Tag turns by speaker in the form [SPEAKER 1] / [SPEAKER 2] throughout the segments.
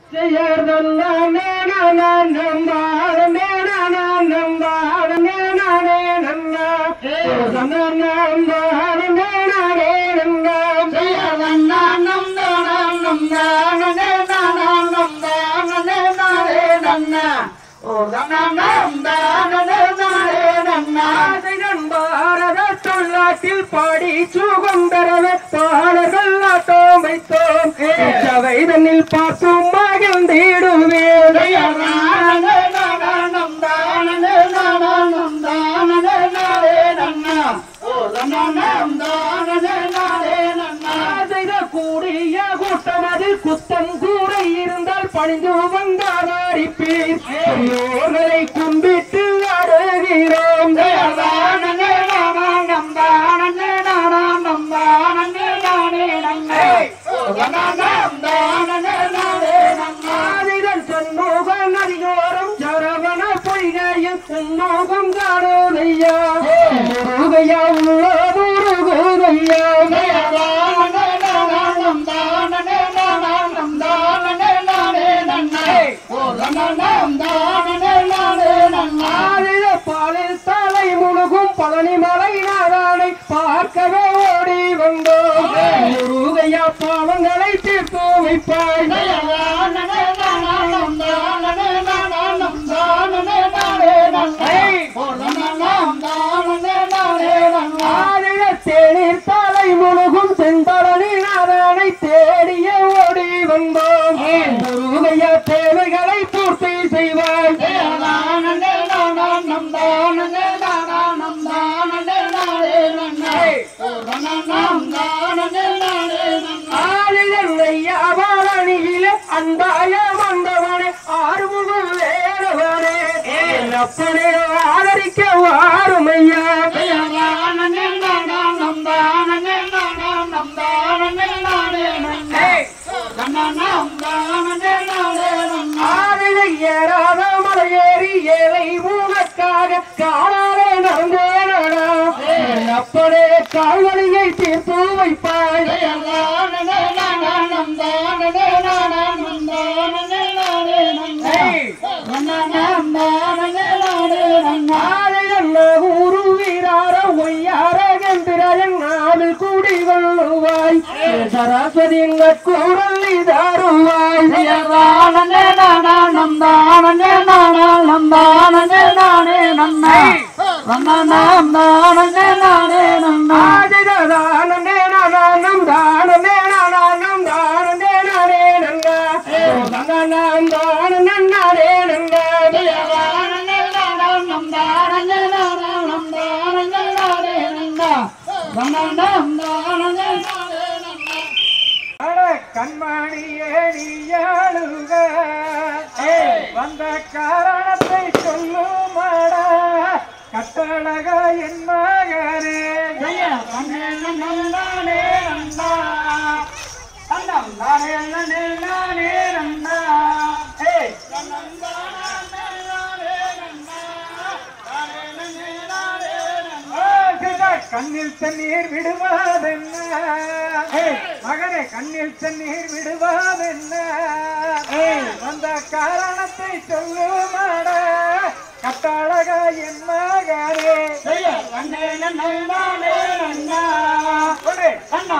[SPEAKER 1] பாரதத்தில் பாடி சுகந்தரவ பாடல்கள் ஆட்டம் வைத்தோம் சவைதனில் பார்த்தும் மகிழ்ந்திடுவேன் செய்த கூடிய கூட்டம் அதில் குத்தம் கூரை இருந்தால் பணிந்து வந்தார் அடிப்பீர் பெரியோர்களை கும்பிட்டு அழுகிறோம் ஆதிரன் சண்முக நதியோரம் சரவண பொய்கையில் உன்மோகம் காணோதையா முருகையா உள்ள முருகையா ஆதிர பாலில் தலை முழுகும் பழனி மலை நாடானை பார்க்கவே ஓடி வந்தோம் முருகையா பாவங்களை தீர்த்து வைப்பாய் ஆதிர தேநீர் தலை முழுகும் செம்பழனி நாடானை தேடிய ஓடி வந்தோம் முருகையா தேவைகளை பூர்த்தி செய்வாய் ஆதிரையாவரணியிலே அன்பாய வந்தவனே ஆறுமுகம் வேறவனே அப்பனே ஆதரிக்க வாருமையா ஆதிரை ஏறாத மலையேறி ஏழை மூலக்காக காலாலே நடந்தேனடா அப்பனே கால்வழியை தீர்த்து வைப்பாய் ஊரு வீரார ஒய்யார கம்பிராயன் நாவில் கூடி கொள்ளுவாய் சரஸ்வதி கூறல் இதாருவாய் ஆதிரதானே நானம் தானமே நானம் தானே நானே நங்கா தங்கனாம் தானே நானே நங்கா அட கண்மணியே நீ அழுக வந்த காரணத்தை சொல்லுமாடா கட்டழக என் மகனே நந்தானே நந்தா அண்ணம் தானே அண்ணனே நானே நந்தா ஏய் கண்ணில் தண்ணீர் விடுவாதென்ன மகனே கண்ணில் தண்ணீர் விடுவாதென்ன அந்த காரணத்தை சொல்லுமாட கட்டாளக என் மகனே கொடு.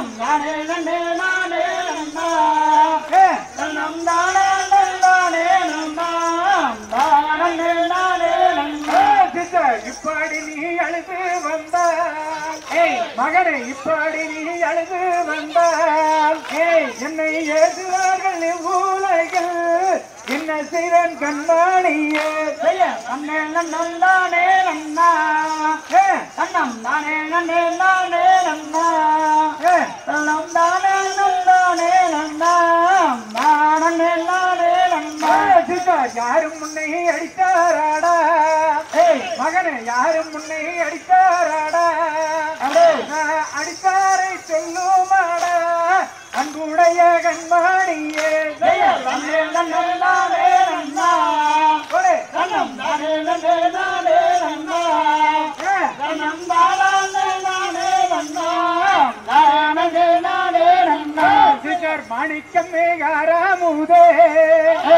[SPEAKER 1] ஏ, ஏ, சித்தர், இப்படி நீ அழுது வந்தால் ஏய் மகனே இப்படி நீ அழுது வந்தால் ஏய் என்னை ஏசுவார்கள் இவ்வுலகில் என்ன செய்வன் கண்மணியே நந்தானே நன்னா ஏ
[SPEAKER 2] கண்ணம் தானே நன்னே நானே நன்னா
[SPEAKER 1] ஏ
[SPEAKER 2] கண்ணம் தானே நந்தானே நன்னா நானே நானே நன்னா
[SPEAKER 1] சித்தா யாரும் முன்னை அடித்தாராடா
[SPEAKER 2] ஏய்
[SPEAKER 1] மகனே யாரும் முன்னை அடித்தாராடா
[SPEAKER 2] அடே
[SPEAKER 1] நான் அடித்தாரை சொல்லுமாடா அன்புடைய கண்மணியே
[SPEAKER 2] நன்னே நன்னே நானே நன்னா
[SPEAKER 1] கொடு.
[SPEAKER 2] கண்ணம் தானே நன்னே நானே நன்னா
[SPEAKER 1] ஏ,
[SPEAKER 2] கண்ணம் தானே நானே நன்னா நானே நானே நன்னா
[SPEAKER 1] சித்தர் மாணிக்கம் மேகாராமுதே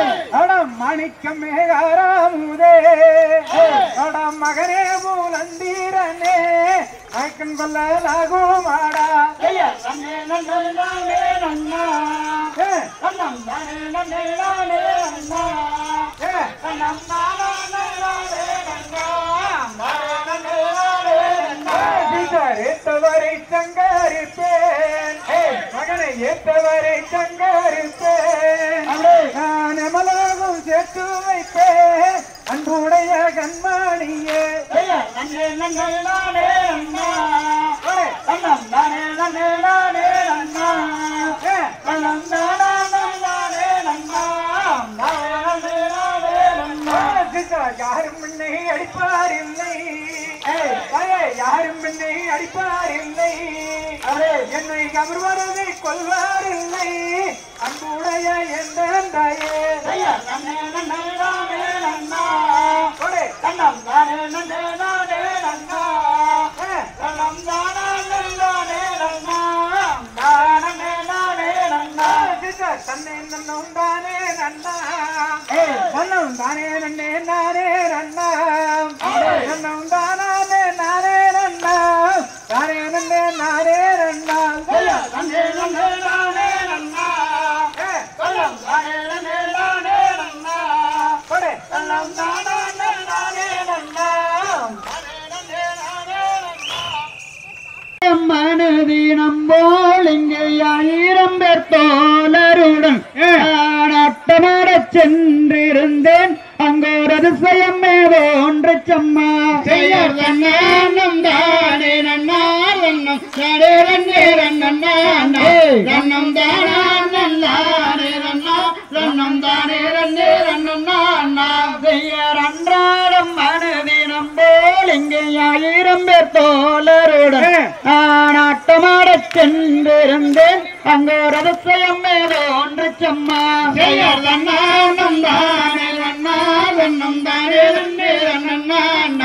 [SPEAKER 1] மாணிக்கமே ஆறாமுதே அட மகனே மூலந்தீரனே மயக்கன் கொல்ல லாகுமாடா
[SPEAKER 2] ஐயா நன்னே நன்னே நானே நன்னா
[SPEAKER 1] ஏ,
[SPEAKER 2] நன்னம் தானே நன்னே நானே நன்னா
[SPEAKER 1] ஏ,
[SPEAKER 2] நன்னம் தானே நானே நன்னா தானே நன்னே நானே நன்னா
[SPEAKER 1] சீதார் ஏத்தவரை சங்கரிப்பேன் மகனை ஏத்தவரை சங்கரிப்பேன் நான் எமலாகும் சேர்த்து வைப்பேன் அன்புடைய கண்மணியே
[SPEAKER 2] ஐயா நன்னே நன்னே நானே நன்னா நன்னம் தானே நன்னே நானே நன்னா
[SPEAKER 1] ஏ,
[SPEAKER 2] நன்னம் தானே நானே நன்னா தானே நன்னே நானே நன்னா
[SPEAKER 1] சீதா யாரும் முன்னே அடிப்பார் இல்லை ஏய், ஏய், யாரும் முன்னே அடிப்பார் இல்லை அவரே என்னை கவர்வரதை கொள்வார் இல்லை அன்புடைய எந்த தாயே
[SPEAKER 2] ஐயா நன்னே நன்னே நானே நன்னா
[SPEAKER 1] கொடை.
[SPEAKER 2] நன்னம் தானே நன்னே நானே நன்னா
[SPEAKER 1] ஏ,
[SPEAKER 2] நன்னம் தானே நானே நன்னா தானே நானே நன்னா
[SPEAKER 1] சீதா தன்னை நன்னும் தானே நன்னா நன்னும் தானே நன்னே நானே நன்னா நன்னும் தானே நானே நன்னா தானே நன்னே நானே நன்னா
[SPEAKER 2] ஐயா நன்னே நன்னே நானே நன்னா
[SPEAKER 1] ஏ,
[SPEAKER 2] நன்னம் தானே நன்னே நானே நன்னா
[SPEAKER 1] கொடை.
[SPEAKER 2] நன்னம் தானே நானே நன்னா தானே நன்னே நானே நன்னா
[SPEAKER 3] மனதினம் போல் இங்கே ஆயிரம் பேர் தோழருடன் நாட்டமாடச் சென்றிருந்தேன் அங்கோர் அதிசயம் ஏதோ ஒன்று சம்மா
[SPEAKER 2] செய்யர் தன்னானம் தானே நன்னார் வண்ணம் தானே ரன்னே ரன்னண்ணா ரன்னம் தானான் நல்லாரே ரன்னா ரன்னம் தானே ரன்னே ரன்னண்ணா
[SPEAKER 3] செய்யர் அன்றாடம் மனதினம் போல் இங்கே ஆயிரம் பேர் தோழருடன் நாட்டமாடச் சென்றிருந்தேன் அங்கோர் அதிசயம் ஏதோ ஒன்று சம்மா
[SPEAKER 2] செய்யர் தன்னானம் தானே ரன்னா ரன்னம் தானே ரன்னே ரன்னண்ணா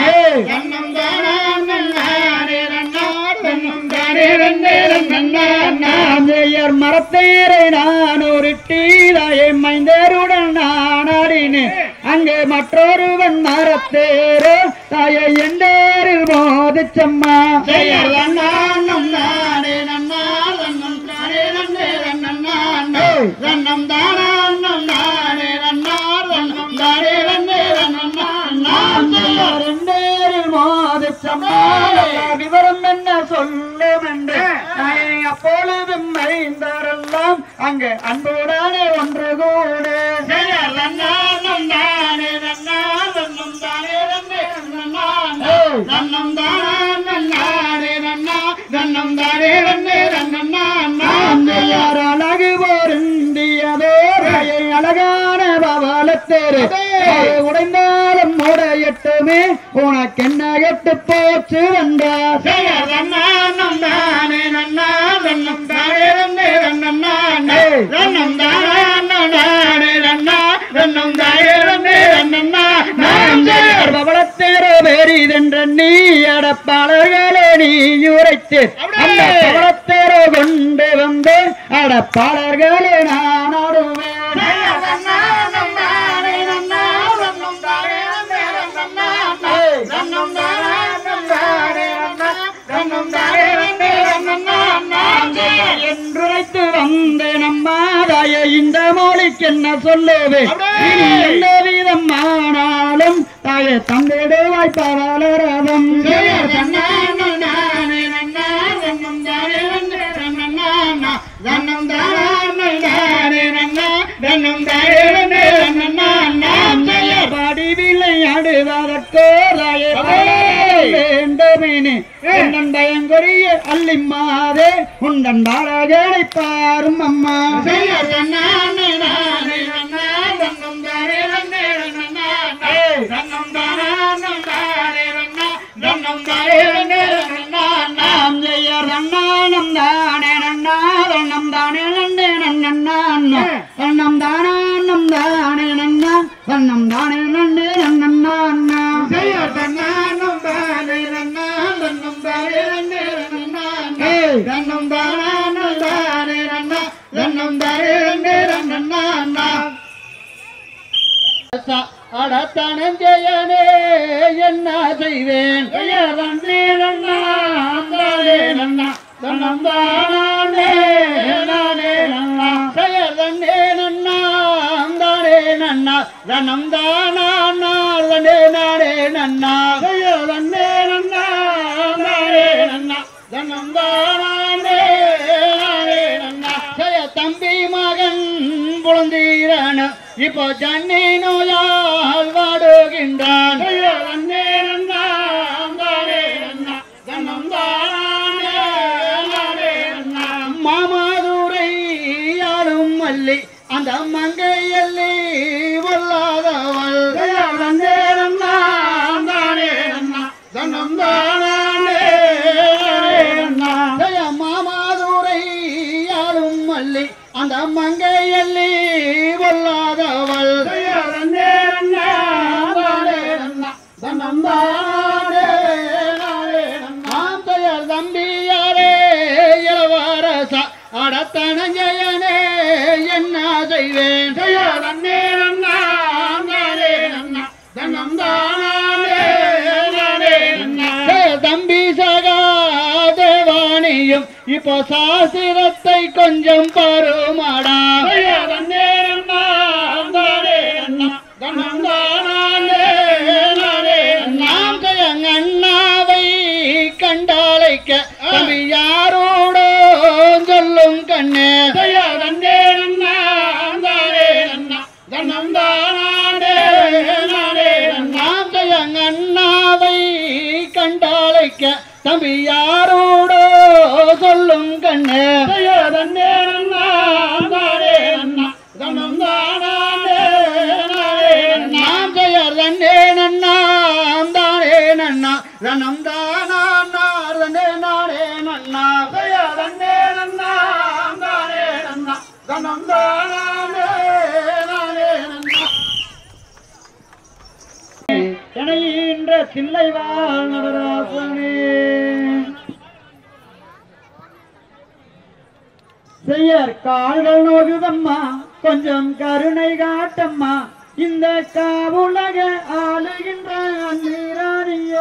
[SPEAKER 2] ரன்னம் தானான் நல்லாரே ரன்னா ரன்னம் தானே ரன்னே ரன்னண்ணா
[SPEAKER 3] நாஞ்சையர் மரத்தேரை நான் ஒரு டீதாயை மைந்தருடன் நான் ஆடினேன் அங்கே மற்றொருவன் மரத்தேரோ தாயை எந்தேரில் மோதிச்சம்மா
[SPEAKER 2] செய்யர் தன்னானம் தானே நன்னா ரன்னம் தானே ரன்னே ரன்னண்ணா ரன்னம் தானான் நல்லாரே ரன்னா ரன்னம் தானே ரன்னே ரன்னண்ணா
[SPEAKER 3] நாஞ்சையர் எந்தேரில் மோதிச்சம்மா விவரம் என்ன சொல்லும் என்று தாயை அப்பொழுதும் மைந்தரெல்லாம் அங்கே அன்புடனே ஒன்று கூடு
[SPEAKER 2] செய்யர் தன்னானம் தானே நன்னா ரன்னம் தானே ரன்னே ரன்னண்ணா ரன்னம் தானான் நல்லாரே ரன்னா ரன்னம் தானே ரன்னே ரன்னண்ணா
[SPEAKER 3] ஆந்தையார் அழகு பொருந்தியதோ ராயை அழகான பவளத்தேரு அது உடைந்தாலும் உடையட்டுமே உனக்கென்ன கெட்டு போச்சு வந்தார்
[SPEAKER 2] செய்யர் தன்னானம் தானே நன்னா ரன்னம் தானே ரன்னே ரன்னண்ணா ரன்னம் தானே ரன்னே ரன்னா ரன்னம் தானே ரன்னே ரன்னண்ணா
[SPEAKER 3] ஆந்தையார் பவளத்தேரு வேறிதென்ற நீ அடப்பாளர்களே நீ உரைத்து அந்த பவளத்தேரு கொண்டு வந்து அடப்பாளர்களே நான் ஆடுவேன் என்றுரைத்து வந்த நம்மாதாய இந்த மொழிக்கு என்ன சொல்லுவே இனி எந்த விதம் ஆனாலும் தாய தந்திடுவாய் பவளரதம் பாடி விளையாடுவதற்கோ தாய வேண்டுமெனே உன்னன் பயங்கொரிய அள்ளிம்மாதே உந்தன் பாலகளை பாரும் அம்மா நாம் செய்ய ரண்ணானம் தானே நன்னாரணம் தானே நன்னே நன்னண்ணா வண்ணம் தானானம் தானே நன்னா வண்ணம் தானே நன்னே நன்னண்ணா
[SPEAKER 2] ரன்னம் தானே ரன்னா ரன்னம் தானே ரன்னே ரன்னா அடத்தனஞ்சயனே என்ன செய்வேன் தன்னே நன்னா தானே நன்னா தன்னம் தானே நானே நன்னா தன்னே நன்னா தானே நன்னா தன்னம் தானா தன்னே நானே நன்னா தன்னே நன்னா தானே நன்னா தன்னம் தானே நானே நன்னா ஜெய தம்பி மகன் புலந்தீரன் இப்போ ஜன்னி நோயால் வாடுகின்றான் மாமாதுரை யாரும் மல்லி அந்த மங்கையல்லி வல்லாதவள் தன்னம் தானே ஜெய மாமாதுரை யாரும் மல்லி அந்த மங்கையல்லி வல்லாதவள் தன்னம் தானே நாம் பெயர் தம்பியாரே இளவரசா அடத்தனஞ்சயனே என்ன செய்வேன் தன்னம் தானே தம்பி சகா தேவானியும் இப்போ சாஸ்திரத்தை கொஞ்சம் பருமாடா நாம் அண்ணாவை கண்டாலைக்க தம்பி யாரோடோ சொல்லும் கண்ணே நாம் அண்ணாவை கண்டாலைக்க தம்பி யாரோடோ சொல்லும் கண்ணே நாம் பெயர் தன்னே நன்னா தானே நன்னா ரனம் தானா ரனே நானே நன்னா பெயர் தன்னே நன்னா தானே நன்னா ரனம் தானே நானே நன்னா எனையின்ற தில்லைவாழ் நவராசனே செய்யர் கால்கள் நோகுதம்மா கொஞ்சம் கருணை காட்டம்மா இந்த காவுலக ஆளுகின்ற அந்நீராணியோ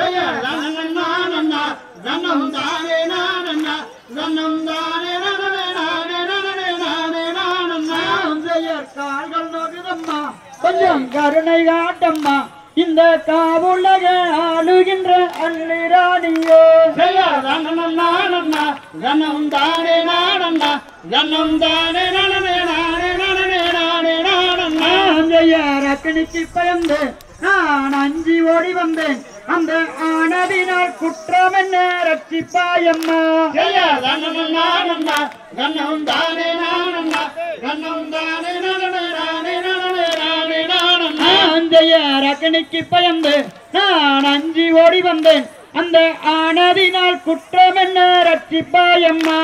[SPEAKER 2] செய்யர் கால்கள் நோகுதம்மா கொஞ்சம் கருணை காட்டம்மா இந்த காவுலக ஆளுகின்ற அந்நிராணியோ கனம் தானே நாடண்ணா கனம் தானே நானே நானே நானே நானே நாடண்ணா அக்கணிக்கு பயந்து நான் அஞ்சி ஓடி வந்தேன் அந்த ஆனதினால் குற்றம் என்ன ரட்சிப்பாயம்மா கண்ணம் தானே நானண்ணா கண்ணம் தானே நானே நானே நானே நானே நானண்ணா அக்கணிக்கு பயந்து நான் அஞ்சி ஓடி வந்தேன் அந்த ஆனதினால் குற்றம் என்ன ரட்சிப்பாயம்மா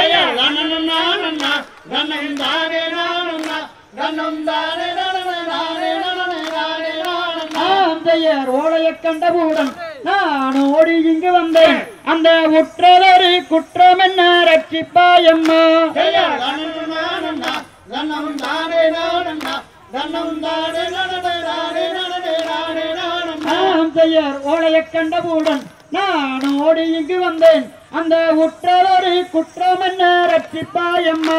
[SPEAKER 2] ஆந்தையர் ஓலைய கண்டவுடன் நான் ஓடி இங்கு வந்தேன் அந்த உற்றதொரு குற்றம் என்ன ரட்சிப்பாயம்மா ஆந்தையர் ஓலைய கண்டவுடன் நான் ஓடி இங்கு வந்தேன் அந்த உற்றதொரு குற்றம் என்ன ரட்சிப்பாயம்மா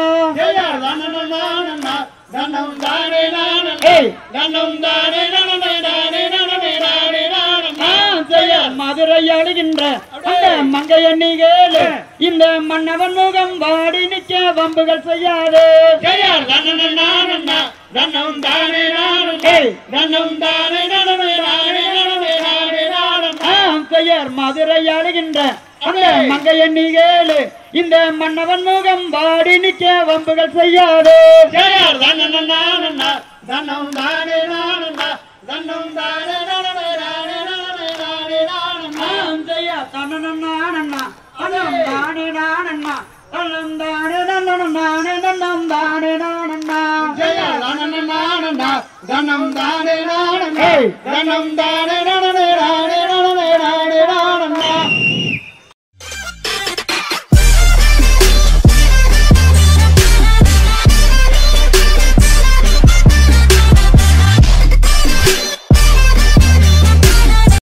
[SPEAKER 2] ஏய் மதுரை அழுகின்ற அந்த மங்கையண்ணிகேளு இந்த மன்னவன் முகம் வாடி நிற்க வம்புகள் செய்யாதே ஏய், ஆம், செய்யார் மதுரை அழுகின்ற அந்த மங்கையண்ணிகேளு இந்த மன்னவன் முகம் வாடி நிற்க வம்புகள் செய்யாதே ஆம், செய்யார் தன்னனம் நானண்ணா தன்னம் தானே நானண்ணா தன்னம் தானே நன்னனம் நானே நன்னம் தானே நானண்ணா
[SPEAKER 3] தனம் தானே நானே
[SPEAKER 2] ஏய்,
[SPEAKER 3] தனம் தானே நானே நானே